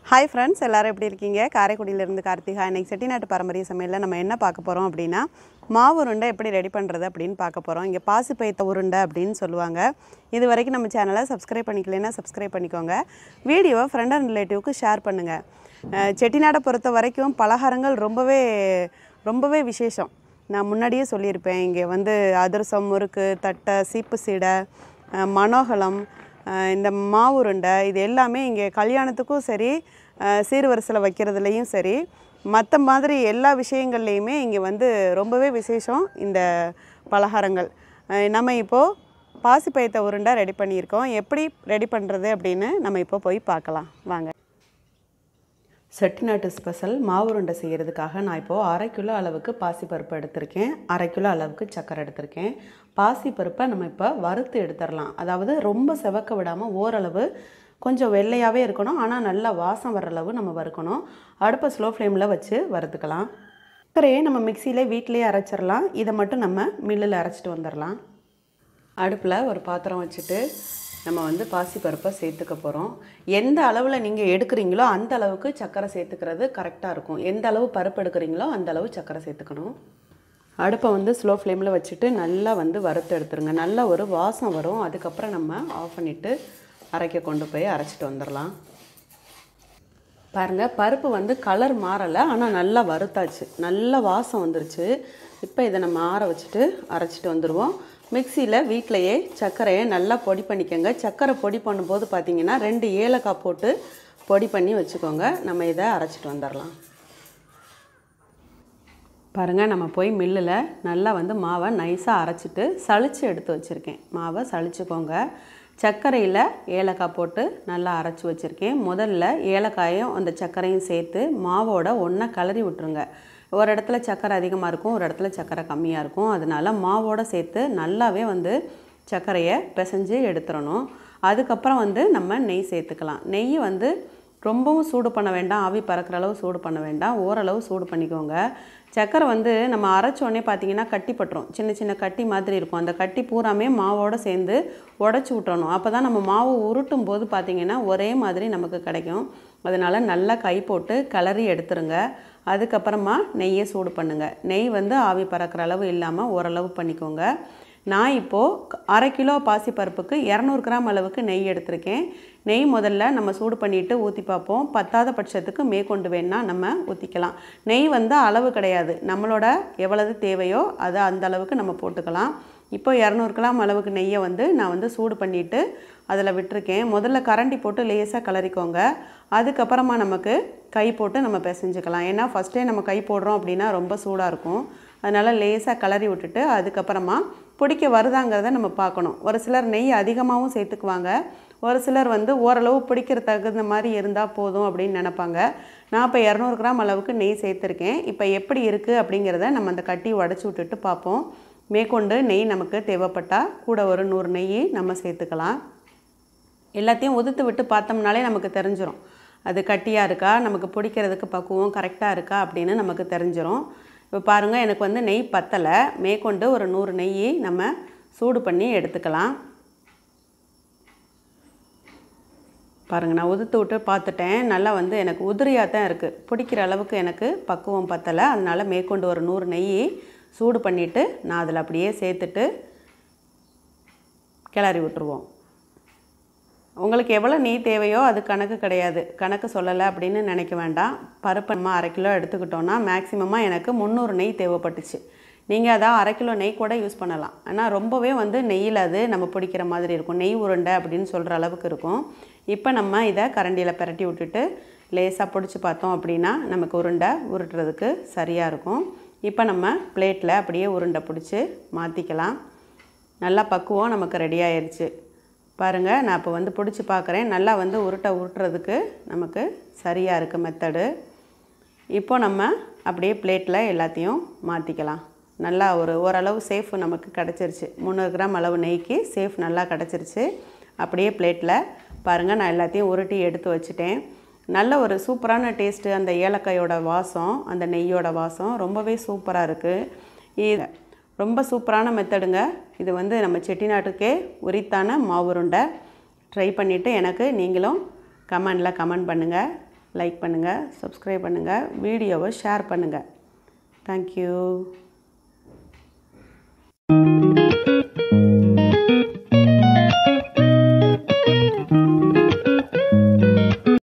hi friends எல்லாரும் எப்படி இருக்கீங்க காரைக்குடியிலேருந்து கார்த்திகா இன்னைக்கு செட்டிநாட்டு பாரம்பரிய சமையலில் நம்ம என்ன பார்க்க போகிறோம் அப்படின்னா மாவு உருண்டை எப்படி ரெடி பண்ணுறது அப்படின்னு பார்க்க போகிறோம் இங்கே பாசி பைத்த உருண்டை அப்படின்னு சொல்லுவாங்க இது வரைக்கும் நம்ம சேனலை சப்ஸ்கிரைப் பண்ணிக்கலைன்னா சப்ஸ்கிரைப் பண்ணிக்கோங்க வீடியோவை ஃப்ரெண்ட் அண்ட் ரிலேட்டிவ்க்கு ஷேர் பண்ணுங்கள் அஹ் செட்டிநாடை பொறுத்த வரைக்கும் பலகாரங்கள் ரொம்பவே ரொம்பவே விசேஷம் நான் முன்னாடியே சொல்லியிருப்பேன் இங்கே வந்து அதிரசம் முறுக்கு தட்டை சீப்பு சீடை அஹ் மனோகலம் அஹ் இந்த மாவுருண்டை இது எல்லாமே இங்கே கல்யாணத்துக்கும் சரி அஹ் சீர்வரிசையில் வைக்கிறதுலையும் சரி மற்ற மாதிரி எல்லா விஷயங்கள்லையுமே இங்கே வந்து ரொம்பவே விசேஷம் இந்த பலகாரங்கள் அஹ் நம்ம இப்போது பாசிப்பயத்தை உருண்டை ரெடி பண்ணியிருக்கோம் எப்படி ரெடி பண்ணுறது அப்படின்னு நம்ம இப்போ போய் பார்க்கலாம் வாங்க செட்டிநாட்டு ஸ்பெஷல் மாவுருண்டை செய்கிறதுக்காக நான் இப்போது அரை கிலோ அளவுக்கு பாசிப்பருப்பு எடுத்திருக்கேன் அரை கிலோ அளவுக்கு சக்கரை எடுத்திருக்கேன் பாசிப்பருப்பை நம்ம இப்போ வறுத்து எடுத்துடலாம் அதாவது ரொம்ப செவக்க விடாமல் ஓரளவு கொஞ்சம் வெள்ளையாகவே இருக்கணும் ஆனால் நல்லா வாசம் வர்ற அளவு நம்ம வறுக்கணும் அடுப்பை ஸ்லோ ஃப்ளேமில் வச்சு வறுத்துக்கலாம் சக்கரையை நம்ம மிக்சியிலே வீட்டிலேயே அரைச்சிடலாம் இதை மட்டும் நம்ம மில்லில் அரைச்சிட்டு வந்துடலாம் அடுப்பில் ஒரு பாத்திரம் வச்சுட்டு நம்ம வந்து பாசிப்பருப்பை சேர்த்துக்க போகிறோம் எந்த அளவில் நீங்கள் எடுக்கிறீங்களோ அந்த அளவுக்கு சர்க்கரை சேர்த்துக்கிறது கரெக்டாக இருக்கும் எந்த அளவு பருப்பு எடுக்கிறீங்களோ அந்த அளவு சர்க்கரை சேர்த்துக்கணும் அடுப்பை வந்து ஸ்லோ ஃப்ளேமில் வச்சுட்டு நல்லா வந்து வறுத்து எடுத்துருங்க நல்ல ஒரு வாசம் வரும் அதுக்கப்புறம் நம்ம ஆஃப் பண்ணிவிட்டு அரைக்க கொண்டு போய் அரைச்சிட்டு வந்துடலாம் பாருங்கள் பருப்பு வந்து கலர் மாறலை ஆனால் நல்லா வறுத்தாச்சு நல்ல வாசம் வந்துருச்சு இப்போ இதை நம்ம ஆற வச்சுட்டு அரைச்சிட்டு வந்துடுவோம் மிக்சியில் வீட்டிலையே சர்க்கரையை நல்லா பொடி பண்ணிக்கோங்க சர்க்கரை பொடி பண்ணும்போது பார்த்தீங்கன்னா ரெண்டு ஏலக்காய் போட்டு பொடி பண்ணி வச்சுக்கோங்க நம்ம இதை அரைச்சிட்டு வந்துடலாம் பாருங்கள் நம்ம போய் மில்லில் நல்லா வந்து மாவை நைஸாக அரைச்சிட்டு சளிச்சு எடுத்து வச்சுருக்கேன் மாவை சளிச்சுக்கோங்க சர்க்கரையில் ஏலக்காய் போட்டு நல்லா அரைச்சி வச்சுருக்கேன் முதல்ல ஏலக்காயும் அந்த சர்க்கரையும் சேர்த்து மாவோட ஒன்றா கிளறி விட்டுருங்க ஒரு இடத்துல சர்க்கரை அதிகமாக இருக்கும் ஒரு இடத்துல சர்க்கரை கம்மியாக இருக்கும் அதனால மாவோட சேர்த்து நல்லாவே வந்து சர்க்கரையை பிசைஞ்சு எடுத்துடணும் அதுக்கப்புறம் வந்து நம்ம நெய் சேர்த்துக்கலாம் நெய் வந்து ரொம்பவும் சூடு பண்ண வேண்டாம் ஆவி பறக்கிற அளவு சூடு பண்ண வேண்டாம் ஓரளவு சூடு பண்ணிக்கோங்க சர்க்கரை வந்து நம்ம அரைச்சோடனே பார்த்தீங்கன்னா கட்டி பட்டுரும் சின்ன சின்ன கட்டி மாதிரி இருக்கும் அந்த கட்டி பூராமே மாவோடு சேர்ந்து உடச்சி விட்டுறணும் அப்போ தான் நம்ம மாவு உருட்டும் போது பார்த்தீங்கன்னா ஒரே மாதிரி நமக்கு கிடைக்கும் அதனால் நல்லா கை போட்டு கிளறி எடுத்துருங்க அதுக்கப்புறமா நெய்யை சூடு பண்ணுங்கள் நெய் வந்து ஆவி பறக்கிற அளவு இல்லாமல் ஓரளவு பண்ணிக்கோங்க நான் இப்போது அரை கிலோ பாசிப்பருப்புக்கு இரநூறு கிராம் அளவுக்கு நெய் எடுத்திருக்கேன் நெய் முதல்ல நம்ம சூடு பண்ணிவிட்டு ஊற்றி பார்ப்போம் பத்தாத பட்சத்துக்கு மேற்கொண்டு வேணால் நம்ம ஊற்றிக்கலாம் நெய் வந்து அளவு கிடையாது நம்மளோட எவ்வளவு தேவையோ அதை அந்த அளவுக்கு நம்ம போட்டுக்கலாம் இப்போ இரநூறு கிராம் அளவுக்கு நெய்யை வந்து நான் வந்து சூடு பண்ணிவிட்டு அதில் விட்டுருக்கேன் முதல்ல கரண்டி போட்டு லேசாக கிளறிக்கோங்க அதுக்கப்புறமா நமக்கு கை போட்டு நம்ம பிசைஞ்சுக்கலாம் ஏன்னா ஃபஸ்ட்டே நம்ம கை போடுறோம் அப்படின்னா ரொம்ப சூடாக இருக்கும் அதனால் லேசாக கிளறி விட்டுட்டு அதுக்கப்புறமா பிடிக்க வருதாங்கிறத நம்ம பார்க்கணும் ஒரு சிலர் நெய் அதிகமாகவும் சேர்த்துக்குவாங்க ஒரு சிலர் வந்து ஓரளவு பிடிக்கிற தகுந்த மாதிரி இருந்தால் போதும் அப்படின்னு நினப்பாங்க நான் இப்போ இரநூறு கிராம் அளவுக்கு நெய் சேர்த்துருக்கேன் இப்போ எப்படி இருக்குது அப்படிங்கிறத நம்ம அந்த கட்டி உடச்சி விட்டுட்டு பார்ப்போம் மேற்கொண்டு நெய் நமக்கு தேவைப்பட்டால் கூட ஒரு நூறு நெய் நம்ம சேர்த்துக்கலாம் எல்லாத்தையும் உதுத்து விட்டு பார்த்தோம்னாலே நமக்கு தெரிஞ்சிடும் அது கட்டியாக இருக்கா நமக்கு பிடிக்கிறதுக்கு பக்குவம் கரெக்டாக இருக்கா அப்படின்னு நமக்கு தெரிஞ்சிடும் இப்போ பாருங்கள் எனக்கு வந்து நெய் பத்தலை மேற்கொண்டு ஒரு நூறு நெய் நம்ம சூடு பண்ணி எடுத்துக்கலாம் பாருங்கள் நான் உதுத்து விட்டு பார்த்துட்டேன் நல்லா வந்து எனக்கு உதிரியாக தான் இருக்குது பிடிக்கிற அளவுக்கு எனக்கு பக்குவம் பத்தலை அதனால் மேற்கொண்டு ஒரு நூறு நெய் சூடு பண்ணிவிட்டு நான் அதில் அப்படியே சேர்த்துட்டு கிளறி விட்டுருவோம் உங்களுக்கு எவ்வளோ நெய் தேவையோ அது கணக்கு கிடையாது கணக்கு சொல்லலை அப்படின்னு நினைக்க வேண்டாம் பருப்பு நம்ம அரை கிலோ எடுத்துக்கிட்டோன்னா மேக்ஸிமமாக எனக்கு முந்நூறு நெய் தேவைப்பட்டுச்சு நீங்கள் அதை அரை கிலோ நெய் கூட யூஸ் பண்ணலாம் ஆனால் ரொம்பவே வந்து நெய்யில் அது நம்ம பிடிக்கிற மாதிரி இருக்கும் நெய் உருண்டை அப்படின்னு சொல்கிற அளவுக்கு இருக்கும் இப்போ நம்ம இதை கரண்டியில் பிரட்டி விட்டுட்டு லேசாக பிடிச்சி பார்த்தோம் அப்படின்னா நமக்கு உருண்டை உருட்டுறதுக்கு சரியாக இருக்கும் இப்போ நம்ம பிளேட்டில் அப்படியே உருண்டை பிடிச்சி மாற்றிக்கலாம் நல்லா பக்குவம் நமக்கு ரெடி ஆயிடுச்சு பாருங்கள் நான் இப்போ வந்து பிடிச்சி பார்க்குறேன் நல்லா வந்து உருட்டை உருட்டுறதுக்கு நமக்கு சரியாக இருக்குது மெத்தடு இப்போ நம்ம அப்படியே பிளேட்டில் எல்லாத்தையும் மாற்றிக்கலாம் நல்லா ஒரு ஓரளவு சேஃப் நமக்கு கிடச்சிருச்சு முந்நூறு கிராம் அளவு நெய்க்கு சேஃப் நல்லா கிடச்சிருச்சு அப்படியே பிளேட்டில் பாருங்கள் நான் எல்லாத்தையும் உருட்டி எடுத்து வச்சுட்டேன் நல்ல ஒரு சூப்பரான டேஸ்ட்டு அந்த ஏலக்காயோட வாசம் அந்த நெய்யோட வாசம் ரொம்பவே சூப்பராக இருக்குது இது ரொம்ப சூப்பரான மெத்தடுங்க இது வந்து நம்ம செட்டிநாட்டுக்கே உரித்தான மாவுருண்டை ட்ரை பண்ணிவிட்டு எனக்கு நீங்களும் கமெண்டில் கமெண்ட் பண்ணுங்கள் லைக் பண்ணுங்கள் சப்ஸ்கிரைப் பண்ணுங்கள் வீடியோவை ஷேர் பண்ணுங்கள் தேங்க்யூ